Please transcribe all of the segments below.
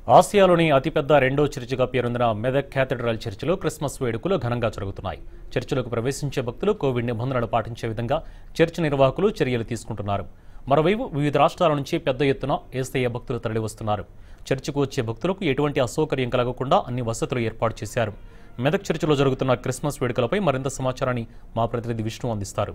ఆసియాలోని అతిపెద్ద రెండో చర్చిగా పేరొందిన మెదక్ క్యాథడ్రల్ చర్చిలో క్రిస్మస్ వేడుకలు ఘనంగా జరుగుతున్నాయి చర్చిలోకి ప్రవేశించే భక్తులు కోవిడ్ నిబంధనలు పాటించే విధంగా చర్చి నిర్వాహకులు చర్యలు తీసుకుంటున్నారు మరోవైపు వివిధ రాష్ట్రాల నుంచి పెద్ద ఎత్తున ఏసయ్య భక్తులు తరలివస్తున్నారు చర్చికు వచ్చే భక్తులకు ఎటువంటి అసౌకర్యం కలగకుండా అన్ని వసతులు ఏర్పాటు చేశారు మెదక్ చర్చిలో జరుగుతున్న క్రిస్మస్ వేడుకలపై మరింత సమాచారాన్ని మా ప్రతినిధి విష్ణు అందిస్తారు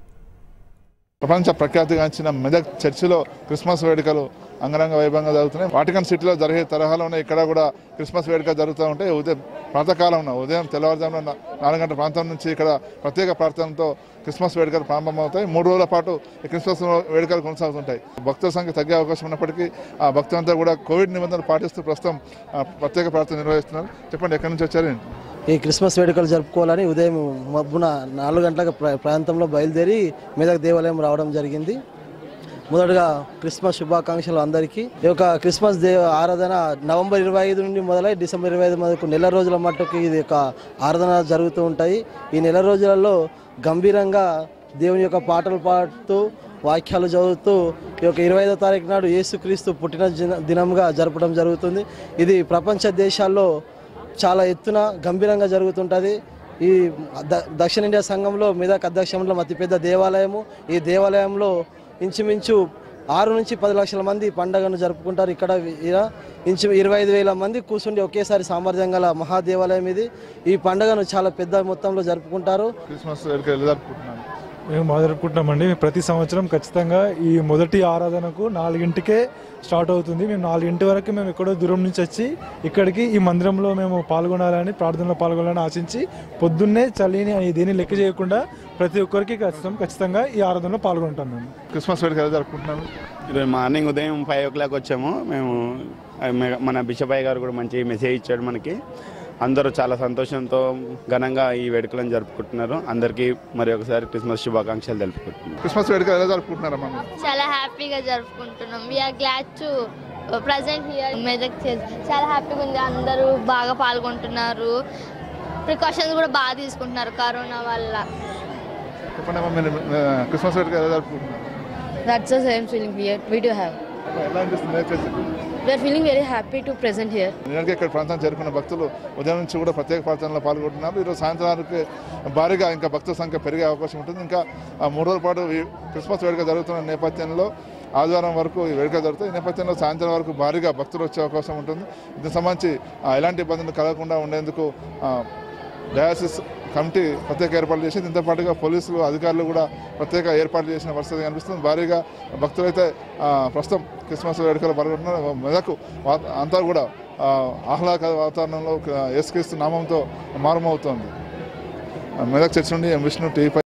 ప్రపంచ ప్రఖ్యాతిగాంచిన మెదక్ చర్చిలో క్రిస్మస్ వేడుకలు అంగరంగ వైభవంగా జరుగుతున్నాయి వాటికన్ సిటీలో జరిగే తరహాలోనే ఇక్కడ కూడా క్రిస్మస్ వేడుక జరుగుతూ ఉంటాయి ఉదయం ప్రాతకాలంలో ఉదయం తెల్లవారుజామున నా- నాలుగు గంటల ప్రాంతం నుంచి ఇక్కడ ప్రత్యేక ప్రార్థనతో క్రిస్మస్ వేడుకలు ప్రారంభమవుతాయి మూడు రోజుల పాటు ఈ క్రిస్మస్ వేడుకలు కొనసాగుతుంటాయి భక్తుల సంఖ్య తగ్గే అవకాశం ఉన్నప్పటికీ ఆ భక్తులంతా కూడా కోవిడ్ నిబంధనలు పాటిస్తూ ప్రస్తుతం ఆ, ప్రత్యేక ప్రార్థన నిర్వహిస్తున్నారు చెప్పండి ఎక్కడి నుంచి వచ్చారు ఏంటి? ఈ క్రిస్మస్ వేడుకలు జరుపుకోవాలని ఉదయం మబ్బున నాలుగు గంటల ప్ర- ప్రాంతంలో బయలుదేరి మెదక్ దేవాలయం రావడం జరిగింది మొదటగా క్రిస్మస్ శుభాకాంక్షలు అందరికీ ఈ యొక్క క్రిస్మస్ దే ఆరాధన నవంబర్ ఇరవై ఐదు నుండి మొదలై డిసెంబర్ ఇరవై ఐదు వరకు నెల రోజుల మట్టుకు ఇది యొక్క ఆరాధన జరుగుతూ ఉంటాయి ఈ నెల రోజులలో గంభీరంగా దేవుని యొక్క పాటలు పాడుతూ వాక్యాలు చదువుతూ ఈ యొక్క ఇరవై ఐదో తారీఖు నాడు యేసుక్రీస్తు పుట్టిన దిన- దినంగా జరపడం జరుగుతుంది ఇది ప్రపంచ దేశాల్లో చాలా ఎత్తున గంభీరంగా జరుగుతుంటుంది ఈ ద- దక్షిణ ఇండియా సంఘంలో మెదక్ అధ్యక్షంలో అతిపెద్ద దేవాలయము ఈ దేవాలయంలో ఇంచుమించు ఆరు నుంచి పది లక్షల మంది ఈ పండుగను జరుపుకుంటారు ఇక్కడ ఈడ ఇంచు ఇరవై ఐదు వేల మంది కూర్చుండి ఒకేసారి సామర్థ్యం గల మహాదేవాలయం ఇది ఈ పండుగను చాలా పెద్ద మొత్తంలో జరుపుకుంటారు క్రిస్మస్ వేడుక ఎలా జరుపుకుంటున్నారు మేము మొదలుకుంటున్నామండి ప్రతి సంవత్సరం ఖచ్చితంగా ఈ మొదటి ఆరాధనకు నాలుగింటికే స్టార్ట్ అవుతుంది మేము నాలుగింటి వరకు మేము ఎక్కడో దూరం నుంచి వచ్చి ఇక్కడికి ఈ మందిరంలో మేము పాల్గొనాలని ప్రార్థనలో పాల్గొనాలని ఆశించి పొద్దున్నే చలిని అని దేని లెక్క చేయకుండా ప్రతి ఒక్కరికి ఖచ్చితం ఖచ్చితంగా ఈ ఆరాధనలో పాల్గొంటాం మేము క్రిస్మస్ వేడుక ఎలా జరుపుకుంటున్నారు ఈరోజు మార్నింగ్ ఉదయం ఫైవ్ ఓ క్లాక్ వచ్చాము మేము ఆ, మె- మన బిషప్ అయ్య గారు కూడా మంచి మెసేజ్ ఇచ్చాడు మనకి అందరూ చాలా సంతోషంతో ఘనంగా ఈ వేడుకలను జరుపుకుంటున్నారు అందరికీ మరి ఒకసారి క్రిస్మస్ శుభాకాంక్షలు తెలుపుకుంటున్నాను క్రిస్మస్ వేడుక ఎలా జరుపుకుంటున్నారమ్మా మీరు చాలా హ్యాపీగా జరుపుకుంటున్నాం we are glad to present here Medak చేసి చాలా హ్యాపీగా ఉంది అందరూ బాగా పాల్గొంటున్నారు ప్రికాషన్స్ కూడా బాగా తీసుకుంటున్నారు కరోనా వల్ల చెప్పండి అమ్మా మీరు ఆ, క్రిస్మస్ వేడుక ఎలా జరుపుకుంటున్నారు That's the same feeling we, we do have. అమ్మా, ఎలా అనిపిస్తుంది ఏ చర్చకు? We are feeling very happy to present here. నిన్నటికే ఇక్కడ ప్రాంతం చేరుకున్న భక్తులు ఉదయం నుంచి కూడా ప్రత్యేక ప్రార్థనలో పాల్గొంటున్నారు ఈరోజు సాయంత్రానికి భారీగా ఇంకా భక్తుల సంఖ్య పెరిగే అవకాశం ఉంటుంది ఇంకా ఆ మూడు రోజుల పాటు ఈ క్రిస్మస్ వేడుక జరుగుతున్న నేపథ్యంలో ఆదివారం వరకు ఈ వేడుక జరుగుతుంది ఈ నేపథ్యంలో సాయంత్రం వరకు భారీగా భక్తులు వచ్చే అవకాశం ఉంటుంది దీనికి సంబంధించి ఆ, ఎలాంటి ఇబ్బందులు కలగకుండా ఉండేందుకు ఆ, డయాసిస్ కమిటీ ప్రత్యేక ఏర్పాట్లు చేసి దీంతో పాటుగా పోలీసులు అధికారులు కూడా ప్రత్యేక ఏర్పాట్లు చేసిన పరిస్థితి కనిపిస్తుంది భారీగా భక్తులైతే ఆ, ప్రస్తుతం క్రిస్మస్ వేడుకలు పాల్గొంటున్నారు మెదకు వాత- అంతా కూడా ఆ, ఆహ్లాదకర వాతావరణంలో యేసుక్రీస్తు నామంతో మారుమవుతోంది మెదక్ చర్చ్ నుండి ఎం విష్ణు టీవీ